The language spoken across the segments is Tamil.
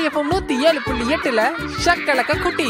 எஃப்எம் நூத்தி ஏழு புள்ளி எட்டுல ஷக்கலக்க குட்டி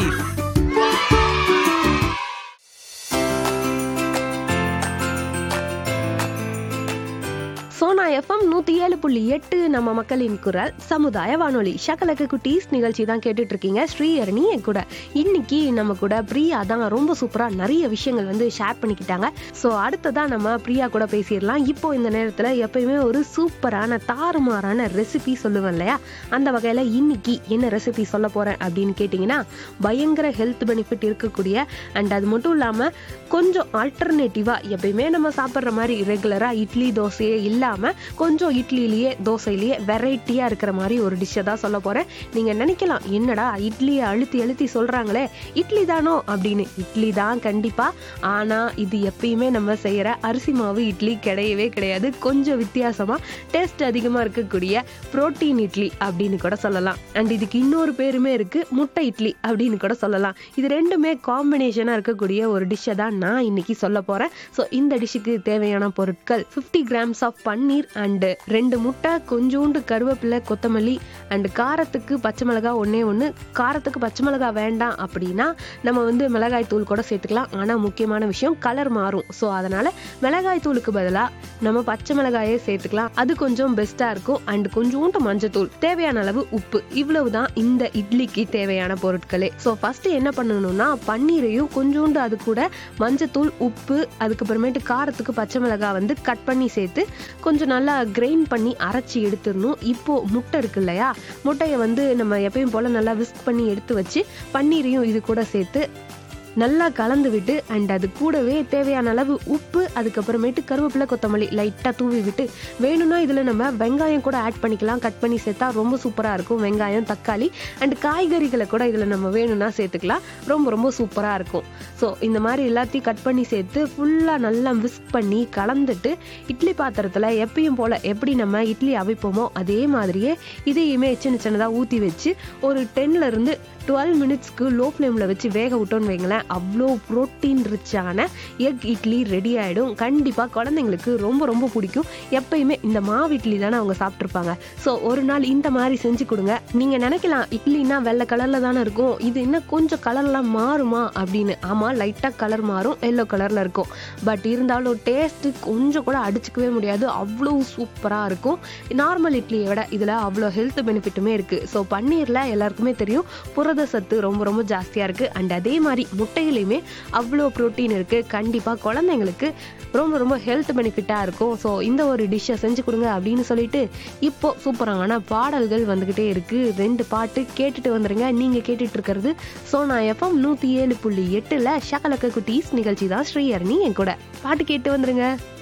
சோனா எஃப்எம் நூத்தி ஏழு புள்ளி எட்டு நம்ம மக்களின் குரல் சமுதாய வானொலி ஷக்கலக்கு குட்டீஸ் நிகழ்ச்சி தான் கேட்டுட்டு இருக்கீங்க ஸ்ரீஹரணி என் கூட இன்னைக்கு நம்ம கூட பிரியா தான் ரொம்ப சூப்பரா நிறைய விஷயங்கள் வந்து ஷேர் பண்ணிக்கிட்டாங்க ஸோ அடுத்ததா நம்ம பிரியா கூட பேசிடலாம் இப்போ இந்த நேரத்துல எப்பயுமே ஒரு சூப்பரான தாறுமாறான ரெசிபி சொல்லுவேன் இல்லையா அந்த வகையில இன்னைக்கு என்ன ரெசிபி சொல்ல போறேன் அப்படின்னு கேட்டிங்கன்னா பயங்கர ஹெல்த் பெனிஃபிட் இருக்கக்கூடிய அண்ட் அது மட்டும் இல்லாம கொஞ்சம் ஆல்டர்னேட்டிவா எப்பயுமே நம்ம சாப்பிட்ற மாதிரி ரெகுலரா இட்லி தோசையே இல்லாம கொஞ்சம் இட்லிலேயே தோசையிலேயே வெரைட்டியா இருக்கிற மாதிரி ஒரு டிஷ்ஷை தான் சொல்ல போறேன் நீங்க நினைக்கலாம் என்னடா இட்லியை அழுத்தி அழுத்தி சொல்றாங்களே இட்லி தானோ அப்படின்னு இட்லி தான் கண்டிப்பா ஆனா இது எப்பயுமே நம்ம செய்யற அரிசி மாவு இட்லி கிடையவே கிடையாது கொஞ்சம் வித்தியாசமா டேஸ்ட் அதிகமா இருக்கக்கூடிய புரோட்டீன் இட்லி அப்படின்னு கூட சொல்லலாம் அண்ட் இதுக்கு இன்னொரு பேருமே இருக்கு முட்டை இட்லி அப்படின்னு கூட சொல்லலாம் இது ரெண்டுமே காம்பினேஷனா இருக்கக்கூடிய ஒரு டிஷ்ஷை தான் நான் இன்னைக்கு சொல்ல போறேன் ஸோ இந்த டிஷ்ஷுக்கு தேவையான பொருட்கள் 50 கிராம்ஸ் ஆஃப் பன்னீர் அண்ட் ரெண்டு முட்டை கொஞ்சோண்டு கருவேப்பிலை கொத்தமல்லி அண்ட் காரத்துக்கு பச்சை மிளகாய் ஒண்ணே ஒன்று காரத்துக்கு பச்சை மிளகாய் வேண்டாம் அப்படின்னா நம்ம வந்து மிளகாய் தூள் கூட சேர்த்துக்கலாம் ஆனால் முக்கியமான விஷயம் கலர் மாறும் ஸோ அதனால மிளகாய் தூளுக்கு பதிலாக நம்ம பச்சை மிளகாயே சேர்த்துக்கலாம் அது கொஞ்சம் பெஸ்ட்டாக இருக்கும் அண்ட் கொஞ்சோண்டு மஞ்சத்தூள் தேவையான அளவு உப்பு இவ்வளவுதான் இந்த இட்லிக்கு தேவையான பொருட்களே ஸோ ஃபர்ஸ்ட் என்ன பண்ணணும்னா பன்னீரையும் கொஞ்சோண்டு அது கூட மஞ்சத்தூள் உப்பு அதுக்கப்புறமேட்டு காரத்துக்கு பச்சை மிளகாய் வந்து கட் பண்ணி சேர்த்து கொஞ்சம் நல்லா கிரைண்ட் பண்ணி அரைச்சி எடுத்துடணும் இப்போ முட்டை இருக்கு இல்லையா முட்டையை வந்து நம்ம எப்பயும் போல நல்லா விஸ்க் பண்ணி எடுத்து வச்சு பன்னீரையும் இது கூட சேர்த்து நல்லா கலந்து விட்டு அண்ட் அது கூடவே தேவையான அளவு உப்பு அதுக்கப்புறமேட்டு கருவேப்பிலை கொத்தமல்லி லைட்டாக தூவி விட்டு வேணும்னா இதில் நம்ம வெங்காயம் கூட ஆட் பண்ணிக்கலாம் கட் பண்ணி சேர்த்தா ரொம்ப சூப்பராக இருக்கும் வெங்காயம் தக்காளி அண்ட் காய்கறிகளை கூட இதில் நம்ம வேணும்னா சேர்த்துக்கலாம் ரொம்ப ரொம்ப சூப்பராக இருக்கும் ஸோ இந்த மாதிரி எல்லாத்தையும் கட் பண்ணி சேர்த்து ஃபுல்லாக நல்லா விஸ்க் பண்ணி கலந்துட்டு இட்லி பாத்திரத்தில் எப்பயும் போல் எப்படி நம்ம இட்லி அவிப்போமோ அதே மாதிரியே இதையுமே சின்ன சின்னதாக ஊற்றி வச்சு ஒரு டென்ல இருந்து டுவெல் மினிட்ஸ்க்கு லோ ஃப்ளேமில் வச்சு வேக விட்டோன்னு வைங்களேன் அவ்வளோ ப்ரோட்டீன் ரிச்சான எக் இட்லி ரெடி ஆகிடும் கண்டிப்பாக குழந்தைங்களுக்கு ரொம்ப ரொம்ப பிடிக்கும் எப்பயுமே இந்த மாவு இட்லி தானே அவங்க சாப்பிட்ருப்பாங்க ஸோ ஒரு நாள் இந்த மாதிரி செஞ்சு கொடுங்க நீங்கள் நினைக்கலாம் இட்லினா வெள்ளை கலரில் தானே இருக்கும் இது இன்னும் கொஞ்சம் கலர்லாம் மாறுமா அப்படின்னு ஆமாம் லைட்டாக கலர் மாறும் எல்லோ கலரில் இருக்கும் பட் இருந்தாலும் டேஸ்ட்டு கொஞ்சம் கூட அடிச்சுக்கவே முடியாது அவ்வளோ சூப்பராக இருக்கும் நார்மல் இட்லியை விட இதில் அவ்வளோ ஹெல்த் பெனிஃபிட்டுமே இருக்குது ஸோ பன்னீரில் எல்லாருக்குமே தெரியும் புரத சத்து ரொம்ப ரொம்ப ஜாஸ்தியாக இருக்குது அண்ட் அதே மாதிரி முட்டையிலையுமே அவ்வளோ ப்ரோட்டீன் இருக்குது கண்டிப்பாக குழந்தைங்களுக்கு ரொம்ப ரொம்ப ஹெல்த் பெனிஃபிட்டாக இருக்கும் ஸோ இந்த ஒரு டிஷ்ஷை செஞ்சு கொடுங்க அப்படின்னு சொல்லிட்டு இப்போ சூப்பரான பாடல்கள் வந்துக்கிட்டே இருக்குது ரெண்டு பாட்டு கேட்டுட்டு வந்துருங்க நீங்கள் கேட்டுட்டு இருக்கிறது சோனா எஃப்எம் நூற்றி ஏழு புள்ளி எட்டில் ஷகலக்க குட்டீஸ் நிகழ்ச்சி தான் ஸ்ரீஹரணி என் கூட பாட்டு கேட்டு வந்துருங்க